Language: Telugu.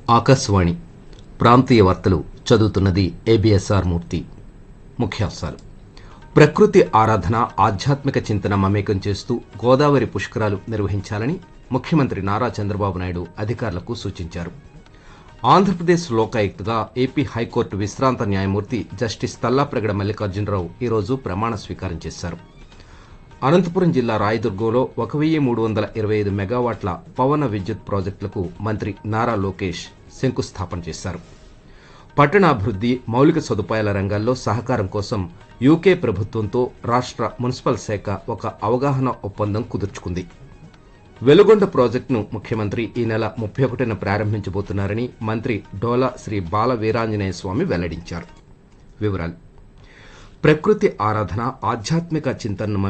ఆకాశవాణి ప్రాంతీయ వార్తలు చదువుతున్నది ఏబిఎస్ఆర్ మూర్తి ముఖ్యాంశాలు ప్రకృతి ఆరాధన ఆధ్యాత్మిక చింతన మమేకం చేస్తూ గోదావరి పుష్కరాలు నిర్వహించాలని ముఖ్యమంత్రి నారా చంద్రబాబు నాయుడు అధికారులకు సూచించారు ఆంధ్రప్రదేశ్ లోకాయుక్తగా ఏపీ హైకోర్టు విశ్రాంత న్యాయమూర్తి జస్టిస్ తల్లాప్రగడ మల్లికార్జునరావు ఈరోజు ప్రమాణ స్వీకారం చేశారు అనంతపురం జిల్లా రాయదుర్గంలో ఒక వెయ్యి మూడు వందల ఇరవై ఐదు మెగావాట్ల పవన విద్యుత్ ప్రాజెక్టులకు మంత్రి నారా లోకేష్ శంకుస్థాపన చేశారు పట్టణాభివృద్ధి మౌలిక సదుపాయాల రంగాల్లో సహకారం కోసం యూకే ప్రభుత్వంతో రాష్ట్ర మున్సిపల్ శాఖ ఒక అవగాహన ఒప్పందం కుదుర్చుకుంది వెలుగొండ ప్రాజెక్టును ముఖ్యమంత్రి ఈ నెల ముప్పై ఒకటిన ప్రారంభించబోతున్నారని మంత్రి డోలా శ్రీ బాల వీరాంజనేయ స్వామి వెల్లడించారు వివరాలు ప్రకృతి ఆరాధన ఆధ్యాత్మిక చింతనను